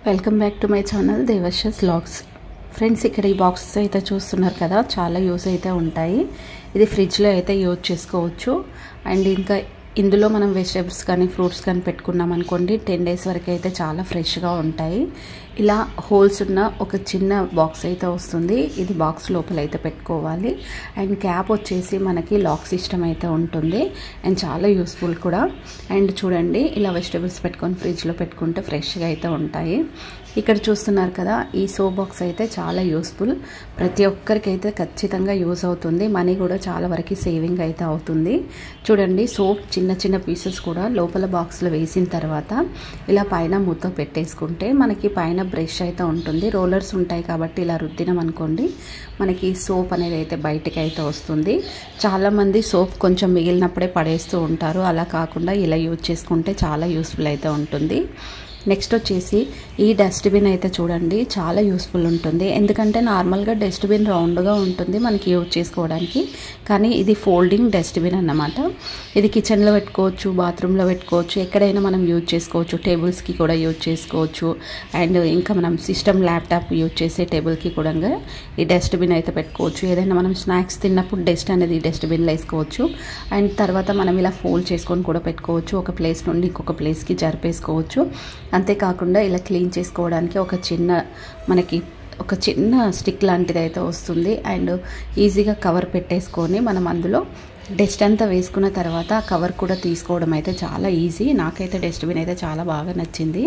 welcome back to my channel దేవర్షస్ logs friends ఇక్కడ ఈ బాక్సెస్ అయితే చూస్తున్నారు కదా చాలా యూస్ అయితే ఉంటాయి ఇది ఫ్రిడ్జ్లో అయితే యూజ్ చేసుకోవచ్చు అండ్ ఇంకా ఇందులో మనం వెజిటేబుల్స్ కానీ ఫ్రూట్స్ కానీ పెట్టుకున్నాం అనుకోండి టెన్ డేస్ వరకు అయితే చాలా ఫ్రెష్గా ఉంటాయి ఇలా హోల్స్ ఉన్న ఒక చిన్న బాక్స్ అయితే వస్తుంది ఇది బాక్స్ లోపల అయితే పెట్టుకోవాలి అండ్ క్యాప్ వచ్చేసి మనకి లాక్ సిస్టమ్ అయితే ఉంటుంది అండ్ చాలా యూస్ఫుల్ కూడా అండ్ చూడండి ఇలా వెజిటేబుల్స్ పెట్టుకొని ఫ్రిడ్జ్లో పెట్టుకుంటే ఫ్రెష్గా అయితే ఉంటాయి ఇక్కడ చూస్తున్నారు కదా ఈ సోప్ బాక్స్ అయితే చాలా యూస్ఫుల్ ప్రతి ఒక్కరికి అయితే ఖచ్చితంగా యూస్ అవుతుంది మనీ కూడా చాలా వరకు సేవింగ్ అయితే అవుతుంది చూడండి సోప్ చిన్న చిన్న పీసెస్ కూడా లోపల బాక్స్లో వేసిన తర్వాత ఇలా పైన మూత పెట్టేసుకుంటే మనకి పైన బ్రష్ అయితే ఉంటుంది రోలర్స్ ఉంటాయి కాబట్టి ఇలా రుద్దినాం అనుకోండి మనకి సోప్ అనేది అయితే బయటకి అయితే వస్తుంది చాలామంది సోప్ కొంచెం మిగిలినప్పుడే పడేస్తూ ఉంటారు అలా కాకుండా ఇలా యూజ్ చేసుకుంటే చాలా యూస్ఫుల్ అయితే ఉంటుంది నెక్స్ట్ వచ్చేసి ఈ డస్ట్బిన్ అయితే చూడండి చాలా యూస్ఫుల్ ఉంటుంది ఎందుకంటే నార్మల్గా డస్ట్బిన్ రౌండ్గా ఉంటుంది మనకి యూజ్ చేసుకోవడానికి కానీ ఇది ఫోల్డింగ్ డస్ట్బిన్ అన్నమాట ఇది కిచెన్లో పెట్టుకోవచ్చు బాత్రూంలో పెట్టుకోవచ్చు ఎక్కడైనా మనం యూజ్ చేసుకోవచ్చు టేబుల్స్కి కూడా యూజ్ చేసుకోవచ్చు అండ్ ఇంకా మనం సిస్టమ్ ల్యాప్టాప్ యూజ్ చేసే టేబుల్కి కూడా ఈ డస్ట్బిన్ అయితే పెట్టుకోవచ్చు ఏదైనా మనం స్నాక్స్ తిన్నప్పుడు డస్ట్ అనేది ఈ డస్ట్బిన్లో వేసుకోవచ్చు అండ్ తర్వాత మనం ఇలా ఫోల్డ్ చేసుకొని కూడా పెట్టుకోవచ్చు ఒక ప్లేస్ నుండి ఇంకొక ప్లేస్కి జరిపేసుకోవచ్చు అంతేకాకుండా ఇలా క్లీన్ చేసుకోవడానికి ఒక చిన్న మనకి ఒక చిన్న స్టిక్ లాంటిది అయితే వస్తుంది అండ్ ఈజీగా కవర్ పెట్టేసుకొని మనం అందులో డస్ట్ అంతా వేసుకున్న తర్వాత ఆ కవర్ కూడా తీసుకోవడం అయితే చాలా ఈజీ నాకైతే డస్ట్బిన్ అయితే చాలా బాగా నచ్చింది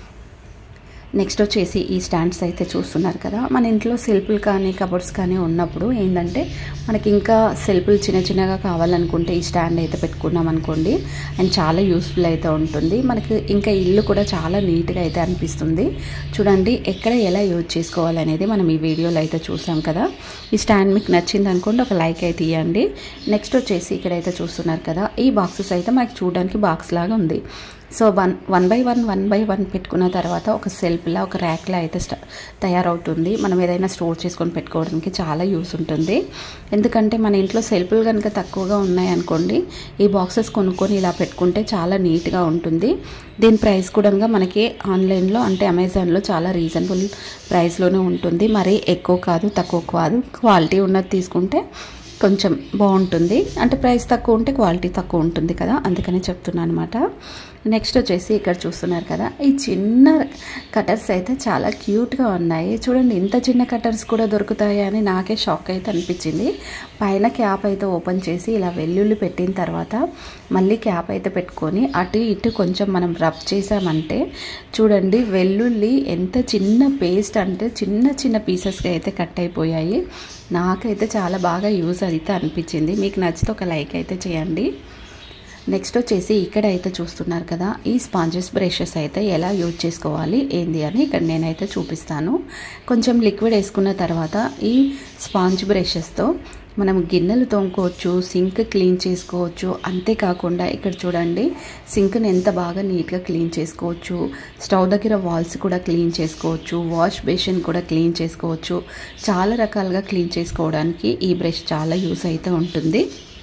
నెక్స్ట్ వచ్చేసి ఈ స్టాండ్స్ అయితే చూస్తున్నారు కదా మన ఇంట్లో సెల్ఫ్లు కానీ కబోర్డ్స్ కానీ ఉన్నప్పుడు ఏంటంటే మనకి ఇంకా సెల్ఫ్లు చిన్న చిన్నగా కావాలనుకుంటే ఈ స్టాండ్ అయితే పెట్టుకున్నాం అనుకోండి అండ్ చాలా యూస్ఫుల్ అయితే ఉంటుంది మనకి ఇంకా ఇల్లు కూడా చాలా నీట్గా అయితే అనిపిస్తుంది చూడండి ఎక్కడ ఎలా యూజ్ చేసుకోవాలనేది మనం ఈ వీడియోలో అయితే చూసాం కదా ఈ స్టాండ్ మీకు నచ్చింది అనుకోండి ఒక లైక్ అయితే ఇవ్వండి నెక్స్ట్ వచ్చేసి ఇక్కడైతే చూస్తున్నారు కదా ఈ బాక్సెస్ అయితే మనకి చూడడానికి బాక్స్ లాగా ఉంది so one one by one one by one పెట్టుకున్న తర్వాత ఒక సెల్ఫ్లా ఒక ర్యాక్లా అయితే స్ట తయారవుతుంది మనం ఏదైనా స్టోర్ చేసుకొని పెట్టుకోవడానికి చాలా యూస్ ఉంటుంది ఎందుకంటే మన ఇంట్లో సెల్ఫ్లు కనుక తక్కువగా ఉన్నాయనుకోండి ఈ బాక్సెస్ కొనుక్కొని ఇలా పెట్టుకుంటే చాలా నీట్గా ఉంటుంది దీని ప్రైస్ కూడా మనకి ఆన్లైన్లో అంటే అమెజాన్లో చాలా రీజనబుల్ ప్రైస్లోనే ఉంటుంది మరి ఎక్కువ కాదు తక్కువ కాదు క్వాలిటీ ఉన్నది తీసుకుంటే కొంచెం బాగుంటుంది అంటే ప్రైస్ తక్కువ ఉంటే క్వాలిటీ తక్కువ ఉంటుంది కదా అందుకని చెప్తున్నాను అనమాట నెక్స్ట్ వచ్చేసి ఇక్కడ చూస్తున్నారు కదా ఈ చిన్న కటర్స్ అయితే చాలా క్యూట్గా ఉన్నాయి చూడండి ఇంత చిన్న కటర్స్ కూడా దొరుకుతాయి అని నాకే షాక్ అయితే అనిపించింది పైన క్యాప్ అయితే ఓపెన్ చేసి ఇలా వెల్లుల్లి పెట్టిన తర్వాత మళ్ళీ క్యాప్ అయితే పెట్టుకొని అటు ఇటు కొంచెం మనం రబ్ చేసామంటే చూడండి వెల్లుల్లి ఎంత చిన్న పేస్ట్ అంటే చిన్న చిన్న పీసెస్గా అయితే కట్ అయిపోయాయి నాకైతే చాలా బాగా యూజ్ అయితే అనిపించింది మీకు నచ్చితే ఒక లైక్ అయితే చేయండి నెక్స్ట్ వచ్చేసి ఇక్కడ అయితే చూస్తున్నారు కదా ఈ స్పాంజెస్ బ్రషెస్ అయితే ఎలా యూజ్ చేసుకోవాలి ఏంది అని ఇక్కడ నేనైతే చూపిస్తాను కొంచెం లిక్విడ్ వేసుకున్న తర్వాత ఈ స్పాంజ్ బ్రషెస్తో మనం గిన్నెలు తోముకోవచ్చు సింక్ క్లీన్ చేసుకోవచ్చు అంతేకాకుండా ఇక్కడ చూడండి సింక్ని ఎంత బాగా నీట్గా క్లీన్ చేసుకోవచ్చు స్టవ్ దగ్గర వాల్స్ కూడా క్లీన్ చేసుకోవచ్చు వాష్ బేసిన్ కూడా క్లీన్ చేసుకోవచ్చు చాలా రకాలుగా క్లీన్ చేసుకోవడానికి ఈ బ్రష్ చాలా యూస్ అయితే ఉంటుంది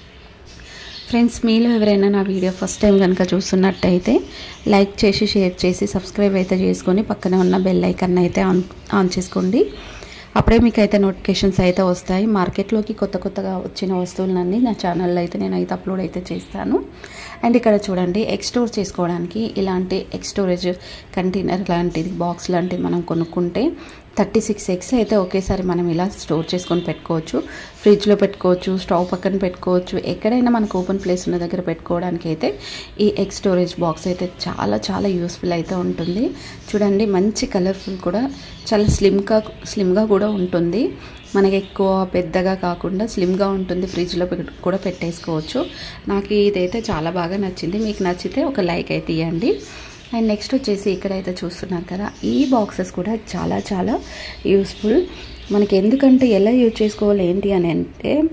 ఫ్రెండ్స్ మీలో ఎవరైనా నా వీడియో ఫస్ట్ టైం కనుక చూస్తున్నట్టయితే లైక్ చేసి షేర్ చేసి సబ్స్క్రైబ్ అయితే చేసుకొని పక్కన ఉన్న బెల్ ఐకన్ అయితే ఆన్ ఆన్ చేసుకోండి అప్పుడే మీకు అయితే నోటిఫికేషన్స్ అయితే వస్తాయి మార్కెట్లోకి కొత్త కొత్తగా వచ్చిన వస్తువులన్నీ నా ఛానల్లో అయితే నేను అయితే అప్లోడ్ అయితే చేస్తాను అండ్ ఇక్కడ చూడండి ఎగ్ స్టోర్ చేసుకోవడానికి ఇలాంటి ఎగ్ స్టోరేజ్ కంటైనర్ లాంటిది బాక్స్ లాంటిది మనం కొనుక్కుంటే థర్టీ సిక్స్ ఎగ్స్ అయితే ఒకేసారి మనం ఇలా స్టోర్ చేసుకొని పెట్టుకోవచ్చు ఫ్రిడ్జ్లో పెట్టుకోవచ్చు స్టవ్ పక్కన పెట్టుకోవచ్చు ఎక్కడైనా మనకు ఓపెన్ ప్లేస్ ఉన్న దగ్గర పెట్టుకోవడానికి అయితే ఈ ఎగ్ స్టోరేజ్ బాక్స్ అయితే చాలా చాలా యూస్ఫుల్ అయితే ఉంటుంది చూడండి మంచి కలర్ఫుల్ కూడా చాలా స్లిమ్గా స్లిమ్గా కూడా ఉంటుంది మనకి ఎక్కువ పెద్దగా కాకుండా స్లిమ్గా ఉంటుంది ఫ్రిడ్జ్లో కూడా పెట్టేసుకోవచ్చు నాకు ఇదైతే చాలా బాగా నచ్చింది మీకు నచ్చితే ఒక లైక్ అయితే ఇవ్వండి అండ్ నెక్స్ట్ వచ్చేసి ఇక్కడైతే చూస్తున్నారు కదా ఈ బాక్సెస్ కూడా చాలా చాలా యూస్ఫుల్ మనకి ఎందుకంటే ఎలా యూజ్ చేసుకోవాలి ఏంటి అని అంటే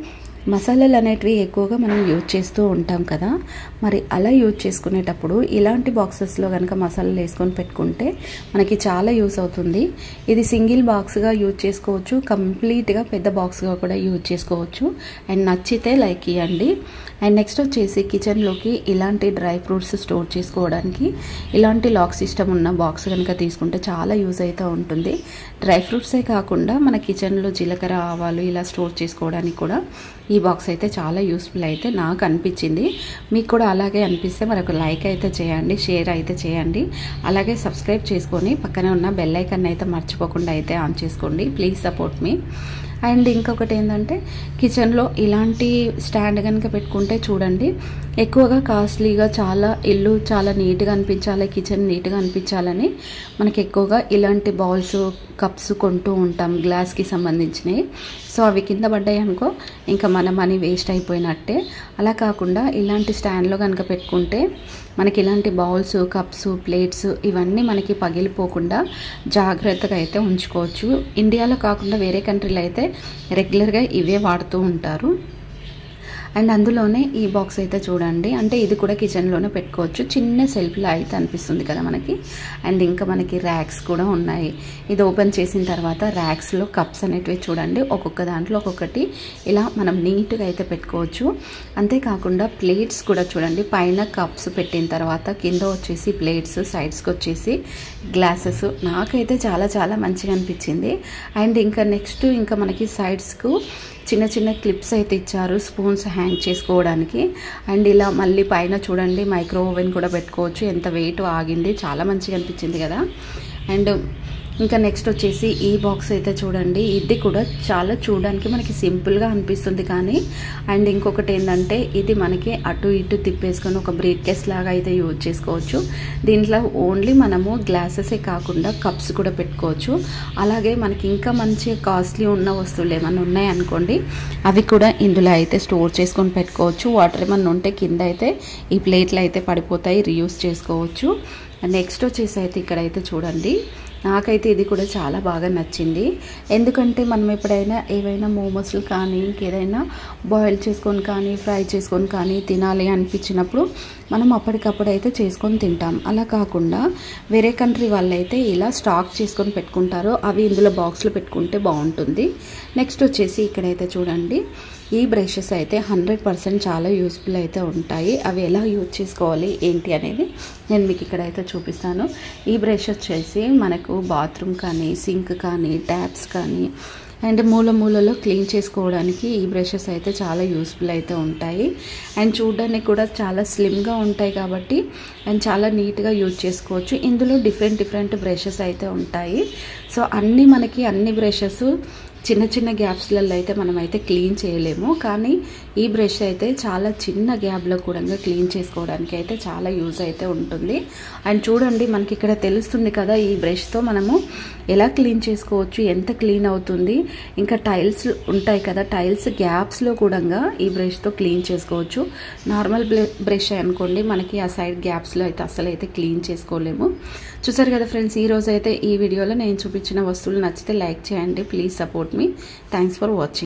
మసాలాలు అనేటివి ఎక్కువగా మనం యూజ్ చేస్తూ ఉంటాం కదా మరి అలా యూజ్ చేసుకునేటప్పుడు ఇలాంటి బాక్సెస్లో కనుక మసాలాలు వేసుకొని పెట్టుకుంటే మనకి చాలా యూస్ అవుతుంది ఇది సింగిల్ బాక్స్గా యూజ్ చేసుకోవచ్చు కంప్లీట్గా పెద్ద బాక్స్గా కూడా యూజ్ చేసుకోవచ్చు అండ్ నచ్చితే లైక్ ఇవ్వండి అండ్ నెక్స్ట్ వచ్చేసి కిచెన్లోకి ఇలాంటి డ్రై ఫ్రూట్స్ స్టోర్ చేసుకోవడానికి ఇలాంటి లాక్ సిస్టమ్ ఉన్న బాక్స్ కనుక తీసుకుంటే చాలా యూజ్ అయితే ఉంటుంది డ్రై ఫ్రూట్సే కాకుండా మన కిచెన్లో జీలకర్ర ఆవాలు ఇలా స్టోర్ చేసుకోవడానికి కూడా ఈ బాక్స్ అయితే చాలా యూస్ఫుల్ అయితే నాకు అనిపించింది మీకు కూడా అలాగే అనిపిస్తే మరొక లైక్ అయితే చేయండి షేర్ అయితే చేయండి అలాగే సబ్స్క్రైబ్ చేసుకొని పక్కనే ఉన్న బెల్ ఐకన్ అయితే మర్చిపోకుండా అయితే ఆన్ చేసుకోండి ప్లీజ్ సపోర్ట్ మీ అండ్ ఇంకొకటి ఏంటంటే కిచెన్లో ఇలాంటి స్టాండ్ కనుక పెట్టుకుంటే చూడండి ఎక్కువగా కాస్ట్లీగా చాలా ఇల్లు చాలా నీట్గా అనిపించాలి కిచెన్ నీట్గా అనిపించాలని మనకి ఎక్కువగా ఇలాంటి బౌల్స్ కప్స్ కొంటూ ఉంటాం గ్లాస్కి సంబంధించినవి సో అవి కింద పడ్డాయి అనుకో ఇంకా మన మనీ వేస్ట్ అయిపోయినట్టే అలా కాకుండా ఇలాంటి స్టాండ్లో కనుక పెట్టుకుంటే మనకి ఇలాంటి బౌల్స్ కప్స్ ప్లేట్స్ ఇవన్నీ మనకి పగిలిపోకుండా జాగ్రత్తగా అయితే ఉంచుకోవచ్చు ఇండియాలో కాకుండా వేరే కంట్రీలో అయితే రెగ్యులర్గా ఇవే వాడుతూ ఉంటారు అండ్ అందులోనే ఈ బాక్స్ అయితే చూడండి అంటే ఇది కూడా కిచెన్లోనే పెట్టుకోవచ్చు చిన్న సెల్ఫ్లా అయితే అనిపిస్తుంది కదా మనకి అండ్ ఇంకా మనకి ర్యాక్స్ కూడా ఉన్నాయి ఇది ఓపెన్ చేసిన తర్వాత ర్యాక్స్లో కప్స్ అనేటివి చూడండి ఒక్కొక్క దాంట్లో ఒక్కొక్కటి ఇలా మనం నీట్గా అయితే పెట్టుకోవచ్చు అంతేకాకుండా ప్లేట్స్ కూడా చూడండి పైన కప్స్ పెట్టిన తర్వాత కింద వచ్చేసి ప్లేట్స్ సైడ్స్కి వచ్చేసి గ్లాసెస్ నాకైతే చాలా చాలా మంచిగా అనిపించింది అండ్ ఇంకా నెక్స్ట్ ఇంకా మనకి సైడ్స్కు చిన్న చిన్న క్లిప్స్ అయితే ఇచ్చారు స్పూన్స్ హ్యాంగ్ చేసుకోవడానికి అండ్ ఇలా మళ్ళీ పైన చూడండి మైక్రో ఓవెన్ కూడా పెట్టుకోవచ్చు ఎంత వెయిట్ ఆగింది చాలా మంచిగా అనిపించింది కదా అండ్ ఇంకా నెక్స్ట్ వచ్చేసి ఈ బాక్స్ అయితే చూడండి ఇది కూడా చాలా చూడడానికి మనకి సింపుల్గా అనిపిస్తుంది కానీ అండ్ ఇంకొకటి ఏంటంటే ఇది మనకి అటు ఇటు తిప్పేసుకొని ఒక బ్రీడ్ కేస్ లాగా అయితే యూజ్ చేసుకోవచ్చు దీంట్లో ఓన్లీ మనము గ్లాసెసే కాకుండా కప్స్ కూడా పెట్టుకోవచ్చు అలాగే మనకి ఇంకా మంచి కాస్ట్లీ ఉన్న వస్తువులు ఏమైనా ఉన్నాయనుకోండి అవి కూడా ఇందులో అయితే స్టోర్ చేసుకొని పెట్టుకోవచ్చు వాటర్ ఏమన్నా ఉంటే కింద అయితే ఈ ప్లేట్లు అయితే పడిపోతాయి రీయూస్ చేసుకోవచ్చు నెక్స్ట్ వచ్చేసి అయితే ఇక్కడైతే చూడండి నాకైతే ఇది కూడా చాలా బాగా నచ్చింది ఎందుకంటే మనం ఎప్పుడైనా ఏవైనా మోమోస్లు కానీ ఇంకేదైనా బాయిల్ చేసుకొని కానీ ఫ్రై చేసుకొని కానీ తినాలి అనిపించినప్పుడు మనం అప్పటికప్పుడు అయితే చేసుకొని తింటాం అలా కాకుండా వేరే కంట్రీ వాళ్ళైతే ఇలా స్టాక్ చేసుకొని పెట్టుకుంటారో అవి ఇందులో బాక్స్లో పెట్టుకుంటే బాగుంటుంది నెక్స్ట్ వచ్చేసి ఇక్కడైతే చూడండి ఈ బ్రషెస్ అయితే హండ్రెడ్ పర్సెంట్ చాలా యూస్ఫుల్ అయితే ఉంటాయి అవి ఎలా యూజ్ చేసుకోవాలి ఏంటి అనేది నేను మీకు ఇక్కడైతే చూపిస్తాను ఈ బ్రష్ వచ్చేసి మనకు బాత్రూమ్ కానీ సింక్ కానీ ట్యాప్స్ కానీ అండ్ మూల మూలలో క్లీన్ చేసుకోవడానికి ఈ బ్రషెస్ అయితే చాలా యూస్ఫుల్ అయితే ఉంటాయి అండ్ చూడడానికి కూడా చాలా స్లిమ్గా ఉంటాయి కాబట్టి అండ్ చాలా నీట్గా యూజ్ చేసుకోవచ్చు ఇందులో డిఫరెంట్ డిఫరెంట్ బ్రషెస్ అయితే ఉంటాయి సో అన్నీ మనకి అన్ని బ్రషెస్ చిన్న చిన్న గ్యాప్స్లలో అయితే మనం అయితే క్లీన్ చేయలేము కానీ ఈ బ్రష్ అయితే చాలా చిన్న గ్యాప్లో కూడా క్లీన్ చేసుకోవడానికి అయితే చాలా యూజ్ అయితే ఉంటుంది అండ్ చూడండి మనకి ఇక్కడ తెలుస్తుంది కదా ఈ బ్రష్తో మనము ఎలా క్లీన్ చేసుకోవచ్చు ఎంత క్లీన్ అవుతుంది ఇంకా టైల్స్ ఉంటాయి కదా టైల్స్ గ్యాప్స్లో కూడా ఈ బ్రష్తో క్లీన్ చేసుకోవచ్చు నార్మల్ బ్రష్ అనుకోండి మనకి ఆ సైడ్ గ్యాప్స్లో అయితే అసలు అయితే క్లీన్ చేసుకోలేము చూసారు కదా ఫ్రెండ్స్ ఈ రోజు అయితే ఈ వీడియోలో నేను చూపించిన వస్తువులు నచ్చితే లైక్ చేయండి ప్లీజ్ సపోర్ట్ మీ థ్యాంక్స్ ఫర్ వాచింగ్